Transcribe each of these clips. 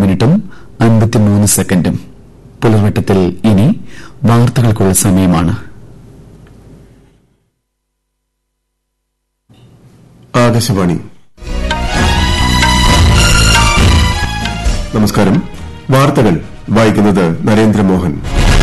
മിനിറ്റും അൻപത്തിമൂന്ന് സെക്കൻഡും പുലർവട്ടത്തിൽ ഇനി വാർത്തകൾക്കുള്ള സമയമാണ് ആകാശവാണി നമസ്കാരം വാർത്തകൾ വായിക്കുന്നത് നരേന്ദ്രമോഹൻ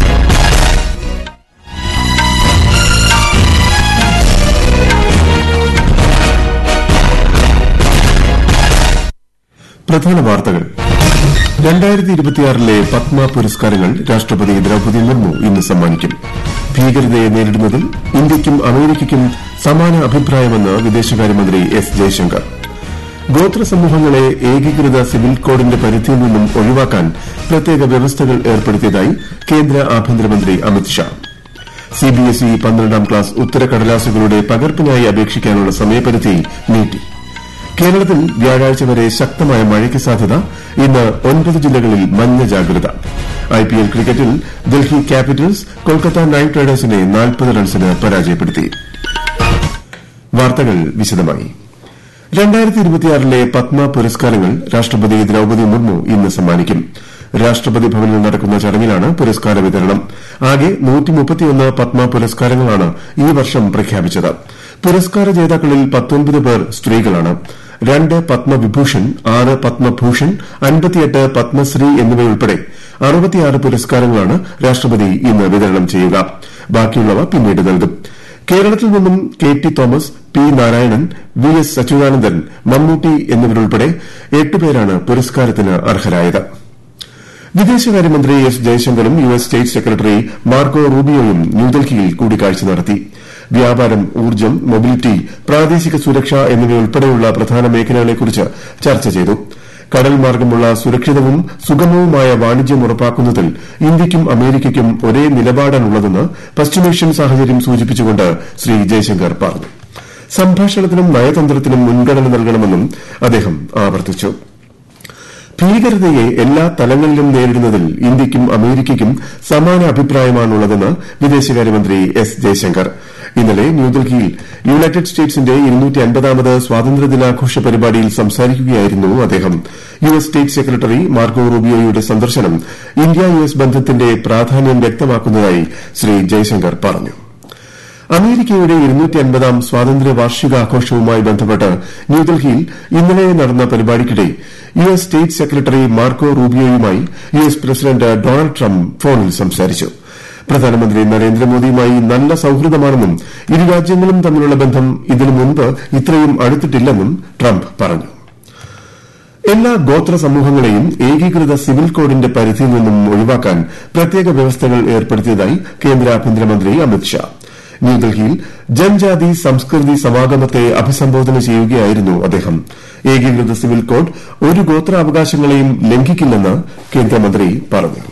പ്രധാന വാർത്തകൾ രണ്ടായിരത്തി ഇരുപത്തിയാറിലെ പത്മ പുരസ്കാരങ്ങൾ രാഷ്ട്രപതി ദ്രൌപദി മുർമു ഇന്ന് സമ്മാനിക്കും ഭീകരതയെ നേരിടുന്നതിൽ ഇന്ത്യയ്ക്കും അമേരിക്കയ്ക്കും സമാന അഭിപ്രായമെന്ന് വിദേശകാര്യമന്ത്രി എസ് ജയശങ്കർ ഗോത്ര സമൂഹങ്ങളെ ഏകീകൃത സിവിൽ കോഡിന്റെ പരിധിയിൽ നിന്നും ഒഴിവാക്കാൻ പ്രത്യേക വ്യവസ്ഥകൾ ഏർപ്പെടുത്തിയതായി കേന്ദ്ര ആഭ്യന്തരമന്ത്രി അമിത്ഷാ സിബിഎസ്ഇ പന്ത്രണ്ടാം ക്ലാസ് ഉത്തരക്കടലാസുകളുടെ പകർപ്പിനായി അപേക്ഷിക്കാനുള്ള സമയപരിധി നീട്ടി കേരളത്തിൽ വ്യാഴാഴ്ച വരെ ശക്തമായ മഴയ്ക്ക് സാധ്യത ഇന്ന് ഒൻപത് ജില്ലകളിൽ മഞ്ഞ ജാഗ്രത ഐപിഎൽ ക്രിക്കറ്റിൽ ഡൽഹി ക്യാപിറ്റൽസ് കൊൽക്കത്ത നൈറ്റ് റൈഡേഴ്സിനെ നാൽപ്പത് റൺസിന് പരാജയപ്പെടുത്തി വാർത്തകൾ വിശദമായി രണ്ടായിരത്തി ഇരുപത്തിയാറിലെ പത്മ പുരസ്കാരങ്ങൾ രാഷ്ട്രപതി ദ്രൌപദി മുർമു ഇന്ന് സമ്മാനിക്കും രാഷ്ട്രപതി ഭവനിൽ നടക്കുന്ന ചടങ്ങിലാണ് പുരസ്കാര വിതരണം ആകെ പത്മ പുരസ്കാരങ്ങളാണ് ഈ വർഷം പ്രഖ്യാപിച്ചത് പുരസ്കാര ജേതാക്കളിൽ പത്തൊൻപത് പേർ സ്ത്രീകളാണ് രണ്ട് പത്മവിഭൂഷൺ ആറ് പത്മഭൂഷൺ അൻപത്തിയെട്ട് പത്മശ്രീ എന്നിവയുൾപ്പെടെ അറുപത്തിയാറ് പുരസ്കാരങ്ങളാണ് രാഷ്ട്രപതി ഇന്ന് വിതരണം ചെയ്യുക ബാക്കിയുള്ളവ പിന്നീട് നൽകും കേരളത്തിൽ നിന്നും K T Thomas P Narayanan V S Achuthanandan Mammootty എന്നിവരുൾപ്പെടെ എട്ടുപേരാണ് പുരസ്കാരത്തിന് അർഹരായത് വിദേശകാര്യമന്ത്രി എസ് ജയശങ്കറും U S state secretary Marco റൂബിയോയും ന്യൂഡൽഹിയിൽ കൂടിക്കാഴ്ച നടത്തി വ്യാപാരം ഊർജ്ജം മൊബിലിറ്റി പ്രാദേശിക സുരക്ഷ എന്നിവയുൾപ്പെടെയുള്ള പ്രധാന മേഖലകളെക്കുറിച്ച് ചർച്ച ചെയ്തു കടൽ മാർഗമുള്ള സുരക്ഷിതവും സുഗമവുമായ വാണിജ്യം ഉറപ്പാക്കുന്നതിൽ ഇന്ത്യയ്ക്കും അമേരിക്കയ്ക്കും ഒരേ നിലപാടാണുള്ളതെന്ന് പശ്ചിമേഷ്യൻ സാഹചര്യം സൂചിപ്പിച്ചുകൊണ്ട് ശ്രീ ജയശങ്കർ പറഞ്ഞു സംഭാഷണത്തിനും നയതന്ത്രത്തിനും മുൻഗണന നൽകണമെന്നും അദ്ദേഹം ആവർത്തിച്ചു ഭീകരതയെ എല്ലാ തലങ്ങളിലും നേരിടുന്നതിൽ ഇന്ത്യയ്ക്കും അമേരിക്കയ്ക്കും സമാന അഭിപ്രായമാണുള്ളതെന്ന് വിദേശകാര്യമന്ത്രി എസ് ജയശങ്കർ ഇന്നലെ ന്യൂഡൽഹിയിൽ യുണൈറ്റഡ് സ്റ്റേറ്റ്സിന്റെ ഇരുന്നൂറ്റിയൻപതാമത് സ്വാതന്ത്ര്യദിനാഘോഷ പരിപാടിയിൽ സംസാരിക്കുകയായിരുന്നു അദ്ദേഹം U S state secretary Marco റൂബിയോയുടെ സന്ദർശനം ഇന്ത്യ യു എസ് ബന്ധത്തിന്റെ പ്രാധാന്യം വ്യക്തമാക്കുന്നതായി ശ്രീ ജയശങ്കർ പറഞ്ഞു അമേരിക്കയുടെ ഇരുന്നൂറ്റിയൻപതാം സ്വാതന്ത്ര്യ വാർഷികാഘോഷവുമായി ബന്ധപ്പെട്ട് ന്യൂഡൽഹിയിൽ ഇന്നലെ നടന്ന പരിപാടിക്കിടെ U S state secretary Marco റൂബിയോയുമായി U S president Donald Trump ഫോണിൽ സംസാരിച്ചു പ്രധാനമന്ത്രി നരേന്ദ്രമോദിയുമായി നല്ല സൌഹൃദമാണെന്നും ഇരു രാജ്യങ്ങളും തമ്മിലുള്ള ബന്ധം ഇതിനു മുൻപ് ഇത്രയും അടുത്തിട്ടില്ലെന്നും ട്രംപ് പറഞ്ഞു എല്ലാ ഗോത്ര സമൂഹങ്ങളെയും ഏകീകൃത സിവിൽ കോഡിന്റെ പരിധിയിൽ നിന്നും ഒഴിവാക്കാൻ പ്രത്യേക വ്യവസ്ഥകൾ ഏർപ്പെടുത്തിയതായി കേന്ദ്ര ആഭ്യന്തരമന്ത്രി അമിത്ഷാ ന്യൂഡൽഹിയിൽ ജൻജാതി സംസ്കൃതി സമാഗമത്തെ അഭിസംബോധന ചെയ്യുകയായിരുന്നു അദ്ദേഹം ഏകീകൃത സിവിൽ കോഡ് ഒരു ഗോത്രാവകാശങ്ങളെയും ലംഘിക്കില്ലെന്ന് കേന്ദ്രമന്ത്രി പറഞ്ഞു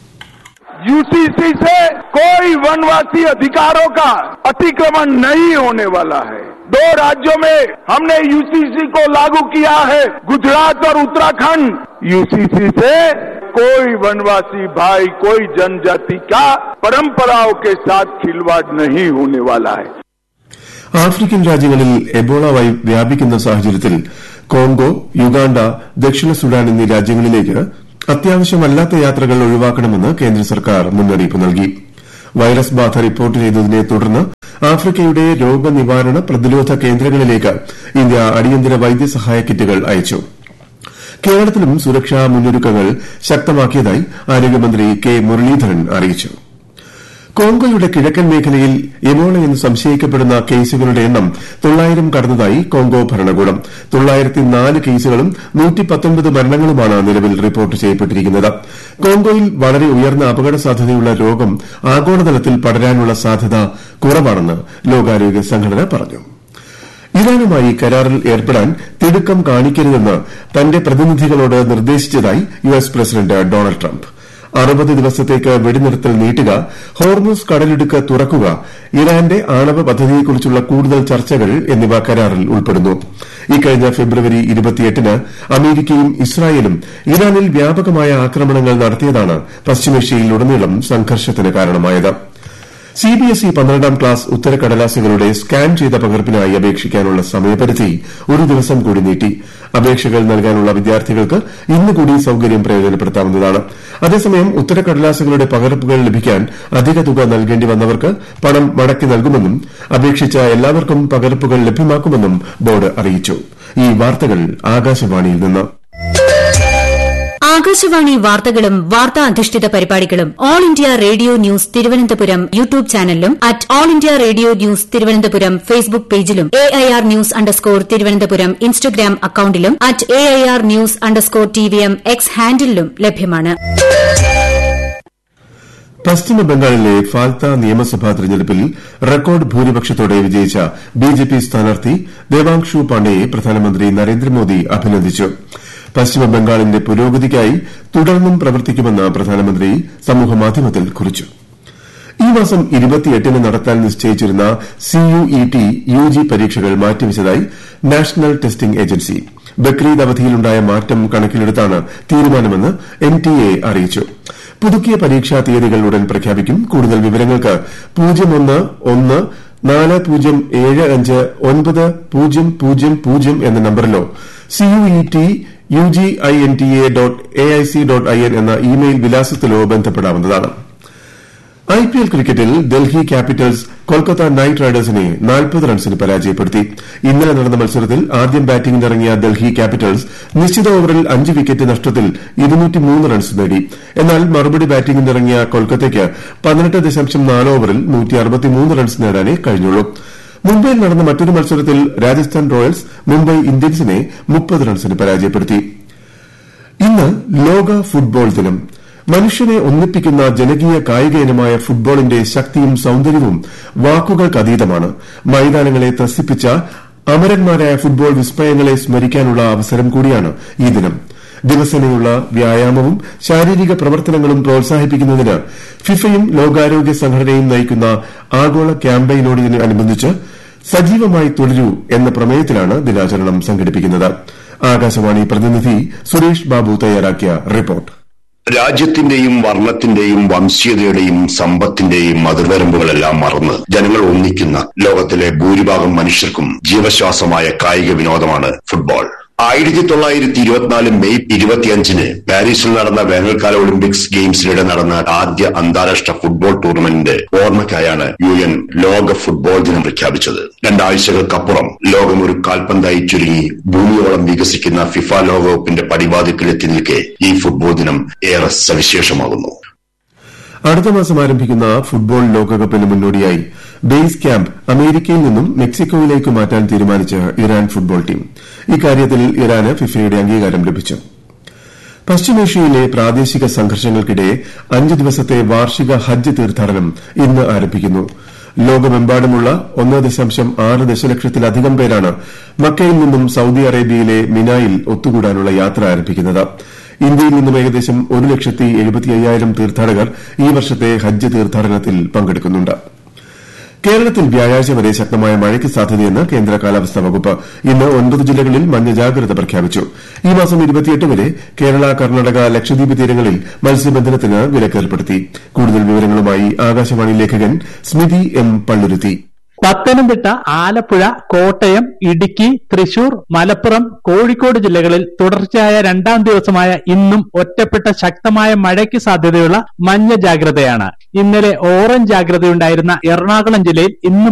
यूसीसी से कोई वनवासी अधिकारों का अतिक्रमण नहीं होने वाला है दो राज्यों में हमने यूसीसी को लागू किया है गुजरात और उत्तराखंड यूसीसी से कोई वनवासी भाई कोई जनजाति का परंपराओं के साथ खिलवाड़ नहीं होने वाला है ആഫ്രിക്കൻ രാജ്യങ്ങളിൽ എബോള വ്യാപിക്കുന്ന സാഹചര്യത്തിൽ കോങ്കോ യുഗാണ്ട ദക്ഷിണ സുഡാൻ എന്നീ രാജ്യങ്ങളിലേക്ക് അത്യാവശ്യമല്ലാത്ത യാത്രകൾ ഒഴിവാക്കണമെന്ന് കേന്ദ്ര സർക്കാർ മുന്നറിയിപ്പ് നൽകി വൈറസ് ബാധ റിപ്പോർട്ട് ചെയ്തതിനെ തുടർന്ന് ആഫ്രിക്കയുടെ രോഗനിവാരണ പ്രതിരോധ കേന്ദ്രങ്ങളിലേക്ക് ഇന്ത്യ അടിയന്തര വൈദ്യസഹായ കിറ്റുകൾ അയച്ചു കേരളത്തിലും സുരക്ഷാ മുന്നൊരുക്കങ്ങൾ ശക്തമാക്കിയതായി ആരോഗ്യമന്ത്രി കെ മുരളീധരൻ അറിയിച്ചു കോങ്കോയുടെ കിഴക്കൻ മേഖലയിൽ എബോള എന്ന് സംശയിക്കപ്പെടുന്ന കേസുകളുടെ എണ്ണം തൊള്ളായിരം കടന്നതായി കോങ്കോ ഭരണകൂടം തൊള്ളായിരത്തി നാല് കേസുകളും നൂറ്റിപ്പത്തൊൻപത് മരണങ്ങളുമാണ് നിലവിൽ റിപ്പോർട്ട് ചെയ്യപ്പെട്ടിരിക്കുന്നത് കോങ്കോയിൽ വളരെ ഉയർന്ന അപകട സാധ്യതയുള്ള രോഗം ആഗോളതലത്തിൽ പടരാനുള്ള സാധ്യത കുറവാണെന്ന് ലോകാരോഗ്യ സംഘടന പറഞ്ഞു ഇറാനുമായി കരാറിൽ ഏർപ്പെടാൻ തിടുക്കം കാണിക്കരുതെന്ന് തന്റെ പ്രതിനിധികളോട് നിർദ്ദേശിച്ചതായി U S president Donald Trump അറുപത് ദിവസത്തേക്ക് വെടിനിർത്തൽ നീട്ടുക ഹോർമൂസ് കടലിടുക്ക് തുറക്കുക ഇറാന്റെ ആണവ പദ്ധതിയെക്കുറിച്ചുള്ള കൂടുതൽ ചർച്ചകൾ എന്നിവ കരാറിൽ ഉൾപ്പെടുന്നു ഇക്കഴിഞ്ഞ ഫെബ്രുവരി ഇരുപത്തിയെട്ടിന് അമേരിക്കയും ഇസ്രായേലും ഇറാനിൽ വ്യാപകമായ ആക്രമണങ്ങൾ നടത്തിയതാണ് പശ്ചിമേഷ്യയിലുടനീളം സംഘർഷത്തിന് കാരണമായത് സിബിഎസ്ഇ പന്ത്രണ്ടാം ക്ലാസ് ഉത്തരക്കടലാസുകളുടെ സ്കാൻ ചെയ്ത പകർപ്പിനായി അപേക്ഷിക്കാനുള്ള സമയപരിധി ഒരു ദിവസം കൂടി നീട്ടി അപേക്ഷകൾ നൽകാനുള്ള വിദ്യാർത്ഥികൾക്ക് ഇന്ന് കൂടി സൌകര്യം പ്രയോജനപ്പെടുത്താവുന്നതാണ് അതേസമയം ഉത്തരക്കടലാസുകളുടെ പകർപ്പുകൾ ലഭിക്കാൻ അധിക തുക നൽകേണ്ടി വന്നവർക്ക് പണം മടക്കി നൽകുമെന്നും അപേക്ഷിച്ച എല്ലാവർക്കും പകർപ്പുകൾ ലഭ്യമാക്കുമെന്നും ബോർഡ് അറിയിച്ചു ഈ വാർത്തകൾ ആകാശവാണിയിൽ നിന്ന് ആകാശവാണി വാർത്തകളും വാർത്താ അധിഷ്ഠിത പരിപാടികളും all India radio news Thiruvananthapuram YouTube ചാനലിലും at all India radio news Thiruvananthapuram Facebook പേജിലും A I R news underscore Thiruvananthapuram Instagram അക്കൌണ്ടിലും at A I R news underscore T V M X ഹാൻഡിലും ലഭ്യമാണ് പശ്ചിമ ബംഗാളിലെ ഫാൽത്ത നിയമസഭാ തെരഞ്ഞെടുപ്പിൽ റെക്കോർഡ് ഭൂരിപക്ഷത്തോടെ വിജയിച്ച ബിജെപി സ്ഥാനാർത്ഥി ദേവാംശു പാണ്ഡെയെ പ്രധാനമന്ത്രി നരേന്ദ്രമോദി അഭിനന്ദിച്ചു പശ്ചിമ ബംഗാളിന്റെ പുരോഗതിക്കായി തുടർന്നും പ്രവർത്തിക്കുമെന്ന് പ്രധാനമന്ത്രി സമൂഹമാധ്യമത്തിൽ കുറിച്ചു ഈ മാസം ഇരുപത്തിയെട്ടിന് നടത്താൻ നിശ്ചയിച്ചിരുന്ന സിയുഇടി യുജി പരീക്ഷകൾ മാറ്റിവച്ചതായി നാഷണൽ ടെസ്റ്റിംഗ് ഏജൻസി ബക്രീദ് അവധിയിലുണ്ടായ മാറ്റം കണക്കിലെടുത്താണ് തീരുമാനമെന്ന് എൻടിഎ അറിയിച്ചു പുതുക്കിയ പരീക്ഷാ തീയതികൾ ഉടൻ പ്രഖ്യാപിക്കും കൂടുതൽ വിവരങ്ങൾക്ക് പൂജ്യം ഒന്ന് ഒന്ന് നാല് പൂജ്യം ഏഴ് അഞ്ച് ഒൻപത് പൂജ്യം പൂജ്യം പൂജ്യം എന്ന നമ്പറിലോ CUET U G I N T A dot A I C dot I N എന്ന ഇമെയിൽ വിലാസത്തിലോ ബന്ധപ്പെടാവുന്നതാണ് ഐ പി എൽ ക്രിക്കറ്റിൽ ഡൽഹി ക്യാപിറ്റൽസ് കൊൽക്കത്ത നൈറ്റ് റൈഡേഴ്സിനെ നാൽപ്പത് റൺസിന് പരാജയപ്പെടുത്തി ഇന്നലെ നടന്ന മത്സരത്തിൽ ആദ്യം ബാറ്റിംഗിനിറങ്ങിയ ഡൽഹി ക്യാപിറ്റൽസ് നിശ്ചിത ഓവറിൽ അഞ്ച് വിക്കറ്റ് നഷ്ടത്തിൽ റൺസ് നേടി എന്നാൽ മറുപടി ബാറ്റിംഗിനിറങ്ങിയ കൊൽക്കത്തയ്ക്ക് പതിനെട്ട് ദശാംശം നാല് ഓവറിൽ റൺസ് നേടാനേ കഴിഞ്ഞുള്ളൂ മുംബൈയിൽ നടന്ന മറ്റൊരു മത്സരത്തിൽ രാജസ്ഥാൻ റോയൽസ് മുംബൈ ഇന്ത്യൻസിനെ മുപ്പത് റൺസിന് പരാജയപ്പെടുത്തി ഇന്ന് ലോക ഫുട്ബോൾ ദിനം മനുഷ്യനെ ഒന്നിപ്പിക്കുന്ന ജനകീയ കായിക ഇനമായ ഫുട്ബോളിന്റെ ശക്തിയും സൌന്ദര്യവും വാക്കുകൾക്കതീതമാണ് മൈതാനങ്ങളെ ത്രസിപ്പിച്ച അമരന്മാരായ ഫുട്ബോൾ വിസ്മയങ്ങളെ സ്മരിക്കാനുള്ള അവസരം കൂടിയാണ് ഈ ദിനം ദിവസേനയുള്ള വ്യായാമവും ശാരീരിക പ്രവർത്തനങ്ങളും പ്രോത്സാഹിപ്പിക്കുന്നതിന് ഫിഫയും ലോകാരോഗ്യ സംഘടനയും നയിക്കുന്ന ആഗോള ക്യാമ്പയിനോടനുബന്ധിച്ച് സജീവമായി തുടരൂ എന്ന പ്രമേയത്തിലാണ് ദിനാചരണം സംഘടിപ്പിക്കുന്നത് ആകാശവാണി പ്രതിനിധി സുരേഷ് ബാബു തയ്യാറാക്കിയ റിപ്പോർട്ട് രാജ്യത്തിന്റെയും വർണ്ണത്തിന്റെയും വംശീയതയുടെയും സമ്പത്തിന്റെയും അതിർവരമ്പുകളെല്ലാം മറന്ന് ജനങ്ങൾ ഒന്നിക്കുന്ന ലോകത്തിലെ ഭൂരിഭാഗം മനുഷ്യർക്കും ജീവശ്വാസമായ കായിക വിനോദമാണ് ഫുട്ബോൾ ആയിരത്തി തൊള്ളായിരത്തി ഇരുപത്തിനാല് മെയ് ഇരുപത്തിയഞ്ചിന് പാരീസിൽ നടന്ന വേനൽക്കാല ഒളിമ്പിക്സ് ഗെയിംസിനിടെ നടന്ന ആദ്യ അന്താരാഷ്ട്ര ഫുട്ബോൾ ടൂർണമെന്റിന്റെ ഓർമ്മയ്ക്കായാണ് യു എൻ ലോക ഫുട്ബോൾ ദിനം പ്രഖ്യാപിച്ചത് രണ്ടാഴ്ചകൾക്കപ്പുറം ലോകം ഒരു കാൽപന്തായി ചുരുങ്ങി ഭൂമിയോളം വികസിക്കുന്ന ഫിഫ ലോകകപ്പിന്റെ പടിവാതിക്കൽ എത്തി നിൽക്കെ ഈ ഫുട്ബോൾ ദിനം ഏറെ സവിശേഷമാകുന്നു അടുത്ത മാസം ആരംഭിക്കുന്ന ഫുട്ബോൾ ലോകകപ്പിന് മുന്നോടിയായി ബേസ് ക്യാമ്പ് അമേരിക്കയിൽ നിന്നും മെക്സിക്കോയിലേക്ക് മാറ്റാൻ തീരുമാനിച്ച് ഇറാൻ ഫുട്ബോൾ ടീം ഇക്കാര്യത്തിൽ ഇറാന് ഫിഫയുടെ അംഗീകാരം ലഭിച്ചു പശ്ചിമേഷ്യയിലെ പ്രാദേശിക സംഘർഷങ്ങൾക്കിടെ അഞ്ച് ദിവസത്തെ വാർഷിക ഹജ്ജ് തീർത്ഥാടനം ഇന്ന് ആരംഭിക്കുന്നു ലോകമെമ്പാടുമുള്ള ഒന്ന് ദശാംശം ആറ് ദശലക്ഷത്തിലധികം പേരാണ് മക്കയിൽ നിന്നും സൌദി അറേബ്യയിലെ മിനായിൽ ഒത്തുകൂടാനുള്ള യാത്ര ആരംഭിക്കുന്നത് ഇന്ത്യയിൽ നിന്നും ഏകദേശം ഒരു ലക്ഷത്തി എഴുപത്തി അയ്യായിരം തീർത്ഥാടകർ ഈ വർഷത്തെ ഹജ്ജ് തീർത്ഥാടനത്തിൽ പങ്കെടുക്കുന്നുണ്ട് കേരളത്തിൽ വ്യാഴാഴ്ച വരെ ശക്തമായ മഴയ്ക്ക് സാധ്യതയെന്ന് കേന്ദ്ര കാലാവസ്ഥാ വകുപ്പ് ഇന്ന് ഒൻപത് ജില്ലകളിൽ മഞ്ഞ ജാഗ്രത പ്രഖ്യാപിച്ചു ഈ മാസം വരെ കേരള കർണാടക ലക്ഷദ്വീപ് തീരങ്ങളിൽ മത്സ്യബന്ധനത്തിന് വിലക്കേർപ്പെടുത്തി കൂടുതൽ വിവരങ്ങളുമായി ആകാശവാണി ലേഖകൻ സ്മിതി എം പള്ളുരുത്തി പത്തനംതിട്ട ആലപ്പുഴ കോട്ടയം ഇടുക്കി തൃശൂർ മലപ്പുറം കോഴിക്കോട് ജില്ലകളിൽ തുടർച്ചയായ രണ്ടാം ദിവസമായ ഇന്നും ഒറ്റപ്പെട്ട ശക്തമായ മഴയ്ക്ക് സാധ്യതയുള്ള മഞ്ഞ ജാഗ്രതയാണ് ഇന്നലെ ഓറഞ്ച് ജാഗ്രതയുണ്ടായിരുന്ന എറണാകുളം ജില്ലയിൽ ഇന്ന്